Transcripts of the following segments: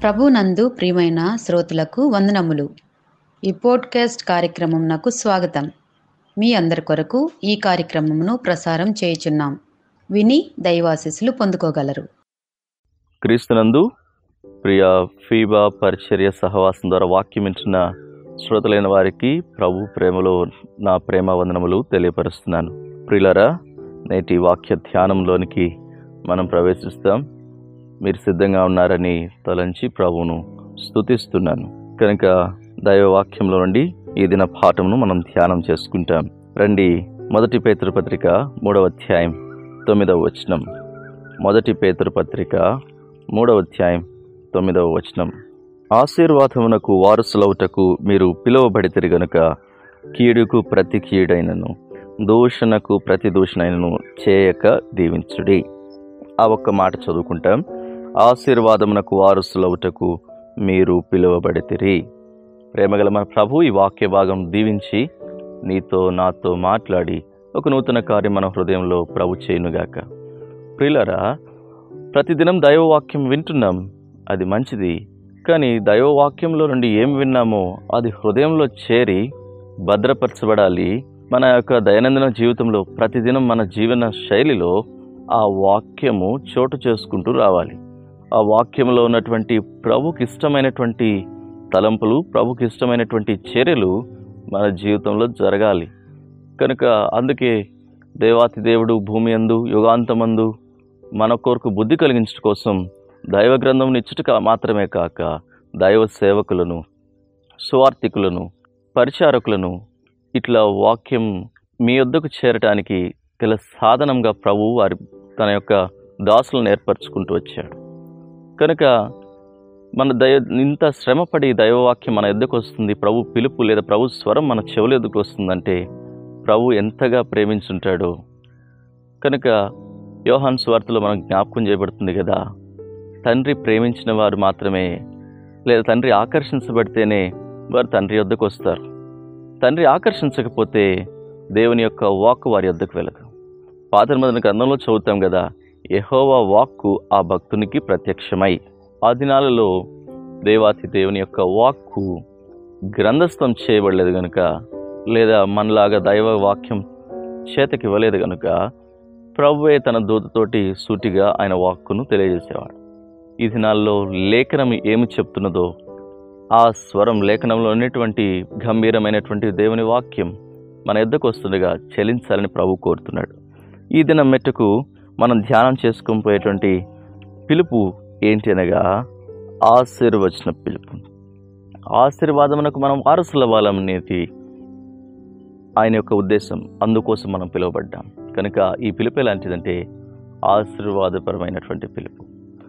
ప్రభునందు ప్రియమైన శ్రోతలకు వందనములు ఈ పోడ్కాస్ట్ కార్యక్రమంనకు స్వాగతం మీ అందరి కొరకు ఈ కార్యక్రమమును ప్రసారం చేయుచున్నాం విని దైవాశీస్సులు పొందుకోగలరు క్రీస్తునందు ప్రియ ఫీబా పరిచర్య సహవాసం ద్వారా వాక్యం వింటున్న శ్రోతలైన వారికి ప్రభు ప్రేమలో నా ప్రేమ వందనములు తెలియపరుస్తున్నాను ప్రియులరా నేటి వాక్య ధ్యానంలోనికి మనం ప్రవేశిస్తాం మీరు సిద్ధంగా ఉన్నారని తలంచి ప్రభువును స్తుతిస్తున్నాను కనుక దైవ వాక్యంలో నుండి ఈ దిన పాఠమును మనం ధ్యానం చేసుకుంటాం రండి మొదటి పేతృపత్రిక మూడవ అధ్యాయం తొమ్మిదవ వచనం మొదటి పేతృపత్రిక మూడవ అధ్యాయం తొమ్మిదవ వచనం ఆశీర్వాదమునకు వారసులవుటకు మీరు పిలువబడితిరి గనుక కీడుకు ప్రతి కీడైనను దూషణకు ప్రతి దూషణైనను చేయక దీవించుడి ఆ ఒక్క మాట చదువుకుంటాం ఆశీర్వాదమునకు వారసులవుటకు మీరు పిలువబడితిరి ప్రేమగల మన ప్రభు ఈ వాక్య భాగం దీవించి నీతో నాతో మాట్లాడి ఒక నూతన కార్యం మన హృదయంలో ప్రభు చేయునుగాక ప్రియులరా ప్రతిదినం దైవవాక్యం వింటున్నాం అది మంచిది కానీ దైవవాక్యంలో నుండి ఏం విన్నామో అది హృదయంలో చేరి భద్రపరచబడాలి మన యొక్క దైనందిన జీవితంలో ప్రతిదినం మన జీవన శైలిలో ఆ వాక్యము చోటు చేసుకుంటూ రావాలి ఆ వాక్యంలో ఉన్నటువంటి ప్రభుకి ఇష్టమైనటువంటి తలంపులు ప్రభుకి ఇష్టమైనటువంటి చర్యలు మన జీవితంలో జరగాలి కనుక అందుకే దేవాతి దేవుడు భూమి అందు యుగాంతమందు మన కొరకు బుద్ధి కలిగించడం కోసం దైవ గ్రంథం ఇచ్చుట మాత్రమే కాక దైవ సేవకులను సువార్థికులను పరిచారకులను ఇట్లా వాక్యం మీ వద్దకు చేరటానికి గల సాధనంగా ప్రభు వారి తన యొక్క దాసులను ఏర్పరచుకుంటూ వచ్చాడు కనుక మన దయ ఇంత శ్రమపడి దైవవాక్యం మన ఎద్దుకు వస్తుంది ప్రభు పిలుపు లేదా ప్రభు స్వరం మన చెవుల ఎద్దుకు వస్తుందంటే ప్రభు ఎంతగా ప్రేమించుంటాడో కనుక యోహాన్ స్వార్థలో మనం జ్ఞాపకం చేయబడుతుంది కదా తండ్రి ప్రేమించిన వారు మాత్రమే లేదా తండ్రి ఆకర్షించబడితేనే వారు తండ్రి వద్దకు వస్తారు తండ్రి ఆకర్షించకపోతే దేవుని యొక్క వాక్ వారి వద్దకు వెళ్ళదు పాతమదన గ్రంథంలో చదువుతాం కదా యహోవా వాక్కు ఆ భక్తునికి ప్రత్యక్షమై ఆ దినాలలో దేవాతి దేవుని యొక్క వాక్కు గ్రంథస్థం చేయబడలేదు కనుక లేదా మనలాగా దైవ వాక్యం చేతకి ఇవ్వలేదు కనుక ప్రభువే తన దూతతోటి సూటిగా ఆయన వాక్కును తెలియజేసేవాడు ఈ దినాల్లో లేఖనం ఏమి చెప్తున్నదో ఆ స్వరం లేఖనంలో ఉన్నటువంటి గంభీరమైనటువంటి దేవుని వాక్యం మన ఎద్దకు వస్తుండగా చెలించాలని ప్రభు కోరుతున్నాడు ఈ దినం మెట్టుకు మనం ధ్యానం చేసుకొని పోయేటువంటి పిలుపు ఏంటి అనగా ఆశీర్వచన పిలుపు ఆశీర్వాదమునకు మనం వారసుల వాళ్ళమనేది ఆయన యొక్క ఉద్దేశం అందుకోసం మనం పిలువబడ్డాం కనుక ఈ పిలుపు ఎలాంటిదంటే ఆశీర్వాదపరమైనటువంటి పిలుపు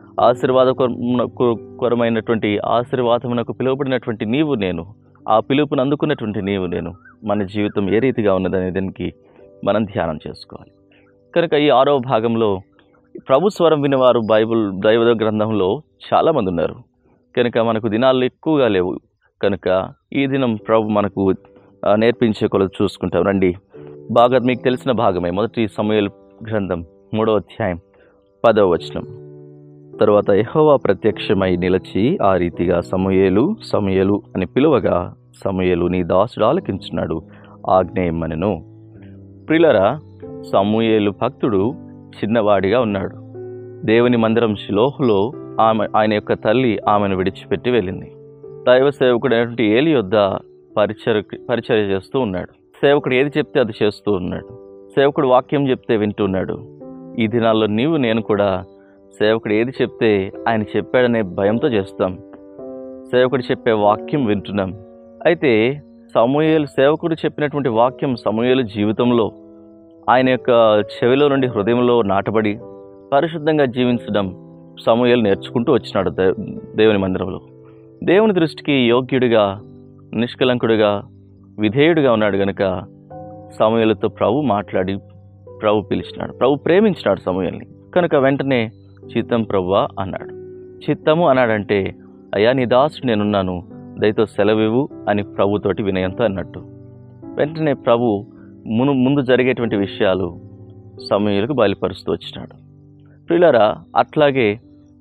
ఆశీర్వాదకరమైనటువంటి ఆశీర్వాదమునకు పిలువబడినటువంటి నీవు నేను ఆ పిలుపును అందుకున్నటువంటి నీవు నేను మన జీవితం ఏ రీతిగా ఉన్నదనే దానికి మనం ధ్యానం చేసుకోవాలి కనుక ఈ ఆరో భాగంలో ప్రభు స్వరం వినేవారు బైబుల్ దైవ గ్రంథంలో చాలామంది ఉన్నారు కనుక మనకు దినాలు ఎక్కువగా లేవు కనుక ఈ దినం ప్రభు మనకు ఆ, నేర్పించే కొలది చూసుకుంటాం రండి బాగా మీకు తెలిసిన భాగమే మొదటి సమయల్ గ్రంథం మూడవ అధ్యాయం పదవ వచనం తరువాత యెహోవా ప్రత్యక్షమై నిలిచి ఆ రీతిగా సమూయేలు సమూయేలు అని పిలువగా సమూయేలు నీ దాసుడు ఆలకించున్నాడు ఆగ్నేయమ్మనను ప్రిలరా సమూయేలు భక్తుడు చిన్నవాడిగా ఉన్నాడు దేవుని మందిరం శిలోహులో ఆమె ఆయన యొక్క తల్లి ఆమెను విడిచిపెట్టి వెళ్ళింది దైవ సేవకుడైనటువంటి ఏలి యొద్ద పరిచయ పరిచర్య చేస్తూ ఉన్నాడు సేవకుడు ఏది చెప్తే అది చేస్తూ ఉన్నాడు సేవకుడు వాక్యం చెప్తే వింటున్నాడు ఈ దినాల్లో నీవు నేను కూడా సేవకుడు ఏది చెప్తే ఆయన చెప్పాడనే భయంతో చేస్తాం సేవకుడు చెప్పే వాక్యం వింటున్నాం అయితే సమూహలు సేవకుడు చెప్పినటువంటి వాక్యం సమూహలు జీవితంలో ఆయన యొక్క చెవిలో నుండి హృదయంలో నాటబడి పరిశుద్ధంగా జీవించడం సమూహలు నేర్చుకుంటూ వచ్చినాడు దే- దేవుని మందిరంలో దేవుని దృష్టికి యోగ్యుడిగా నిష్కలంకుడిగా విధేయుడిగా ఉన్నాడు గనుక సమూహలతో ప్రభు మాట్లాడి ప్రభు పిలిచినాడు ప్రభు ప్రేమించినాడు సమూహల్ని కనుక వెంటనే చిత్తం ప్రభువా అన్నాడు చిత్తము అన్నాడంటే అయ్యా నీ దాసుడు నేనున్నాను దయతో సెలవివ్వు అని ప్రభుతోటి వినయంతో అన్నట్టు వెంటనే ప్రభు మును ముందు జరిగేటువంటి విషయాలు సమూహలకు బయలుపరుస్తూ వచ్చినాడు ప్రియులారా అట్లాగే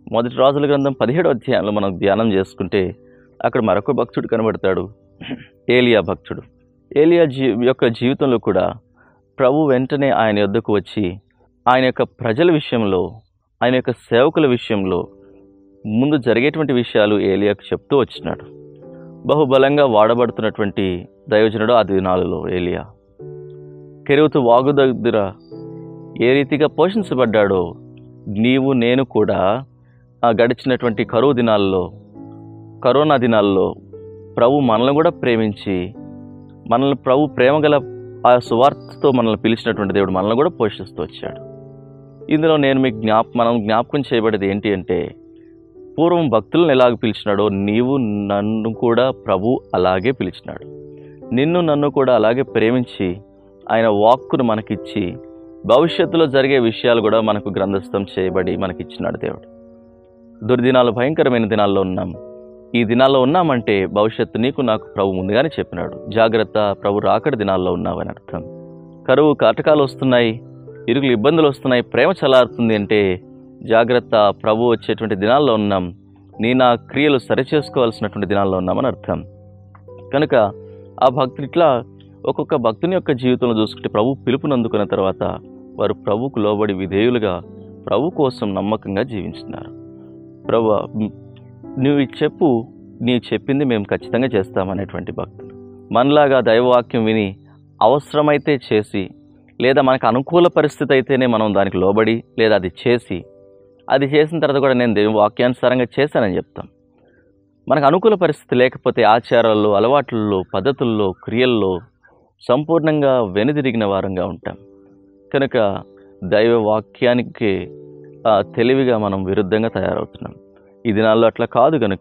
మొదటి రాజుల గ్రంథం పదిహేడో అధ్యాయంలో మనం ధ్యానం చేసుకుంటే అక్కడ మరొక భక్తుడు కనబడతాడు ఏలియా భక్తుడు ఏలియా జీ యొక్క జీవితంలో కూడా ప్రభు వెంటనే ఆయన యొద్దకు వచ్చి ఆయన యొక్క ప్రజల విషయంలో ఆయన యొక్క సేవకుల విషయంలో ముందు జరిగేటువంటి విషయాలు ఏలియాకు చెప్తూ వచ్చినాడు బహుబలంగా వాడబడుతున్నటువంటి దైవజనుడు ఆ దినాలలో ఏలియా కెరువుతు వాగు దగ్గర ఏ రీతిగా పోషించబడ్డాడో నీవు నేను కూడా ఆ గడిచినటువంటి కరువు దినాల్లో కరోనా దినాల్లో ప్రభు మనల్ని కూడా ప్రేమించి మనల్ని ప్రభు ప్రేమగల ఆ సువార్తతో మనల్ని పిలిచినటువంటి దేవుడు మనల్ని కూడా పోషిస్తూ వచ్చాడు ఇందులో నేను మీకు జ్ఞాప మనం జ్ఞాపకం చేయబడేది ఏంటి అంటే పూర్వం భక్తులను ఎలాగ పిలిచినాడో నీవు నన్ను కూడా ప్రభు అలాగే పిలిచినాడు నిన్ను నన్ను కూడా అలాగే ప్రేమించి ఆయన వాక్కును మనకిచ్చి భవిష్యత్తులో జరిగే విషయాలు కూడా మనకు గ్రంథస్థం చేయబడి మనకిచ్చినాడు దేవుడు దుర్దినాలు భయంకరమైన దినాల్లో ఉన్నాం ఈ దినాల్లో ఉన్నామంటే భవిష్యత్తు నీకు నాకు ప్రభు ముందుగానే చెప్పినాడు జాగ్రత్త ప్రభు రాకడి దినాల్లో ఉన్నావని అర్థం కరువు కాటకాలు వస్తున్నాయి ఇరుగులు ఇబ్బందులు వస్తున్నాయి ప్రేమ చల్లారుతుంది అంటే జాగ్రత్త ప్రభు వచ్చేటువంటి దినాల్లో ఉన్నాం నీ నా క్రియలు సరిచేసుకోవాల్సినటువంటి దినాల్లో ఉన్నామని అర్థం కనుక ఆ భక్తులు ఇట్లా ఒక్కొక్క భక్తుని యొక్క జీవితంలో చూసుకుంటే ప్రభు పిలుపునందుకున్న తర్వాత వారు ప్రభుకు లోబడి విధేయులుగా ప్రభు కోసం నమ్మకంగా జీవించినారు ప్రభు నువ్వు ఇది చెప్పు నీవు చెప్పింది మేము ఖచ్చితంగా చేస్తామనేటువంటి భక్తులు మనలాగా దైవవాక్యం విని అవసరమైతే చేసి లేదా మనకు అనుకూల పరిస్థితి అయితేనే మనం దానికి లోబడి లేదా అది చేసి అది చేసిన తర్వాత కూడా నేను దేవుని వాక్యానుసారంగా చేశానని చెప్తాం మనకు అనుకూల పరిస్థితి లేకపోతే ఆచారాల్లో అలవాట్లలో పద్ధతుల్లో క్రియల్లో సంపూర్ణంగా వెనుదిరిగిన వారంగా ఉంటాం కనుక దైవ వాక్యానికి ఆ, తెలివిగా మనం విరుద్ధంగా తయారవుతున్నాం ఈ దినాల్లో అట్లా కాదు కనుక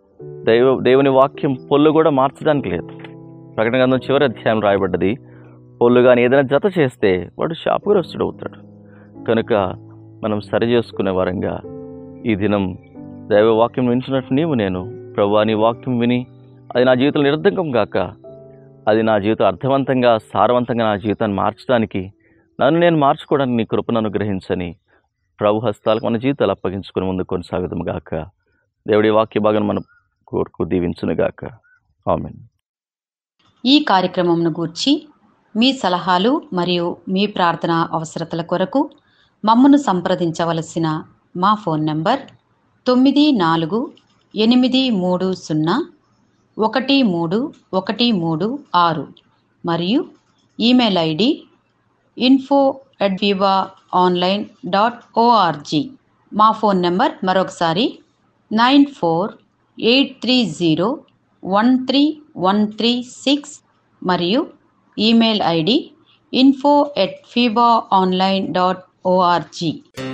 దైవ దేవుని వాక్యం పొల్లు కూడా మార్చడానికి లేదు ప్రకటన గ్రంథం చివరి అధ్యాయం రాయబడ్డది పొల్లు కానీ ఏదైనా జత చేస్తే వాడు శాపగ్రస్తుడు అవుతాడు కనుక మనం సరి చేసుకునే వారంగా ఈ దినం దైవ వాక్యం వింటున్నట్టు నీవు నేను ప్రభు నీ వాక్యం విని అది నా జీవితం నిరర్ధకం కాక అది నా జీవితం అర్థవంతంగా సారవంతంగా నా జీవితాన్ని మార్చడానికి నన్ను నేను మార్చుకోవడానికి నీ కృపను అనుగ్రహించని ప్రభు హస్తాలకు మన జీవితాలు అప్పగించుకుని ముందు కొనసాగుదాం గాక దేవుడి వాక్య భాగం మన కోరుకు దీవించును గాక ఆమెన్ ఈ కార్యక్రమంను గూర్చి మీ సలహాలు మరియు మీ ప్రార్థన అవసరతల కొరకు మమ్మను సంప్రదించవలసిన మా ఫోన్ నంబర్ తొమ్మిది నాలుగు ఎనిమిది మూడు సున్నా ఒకటి మూడు ఒకటి మూడు ఆరు మరియు email ID info at viva online dot ORG మా ఫోన్ నెంబర్ మరొకసారి nine four eight three zero one three one three six మరియు email ID info at viva online dot ORG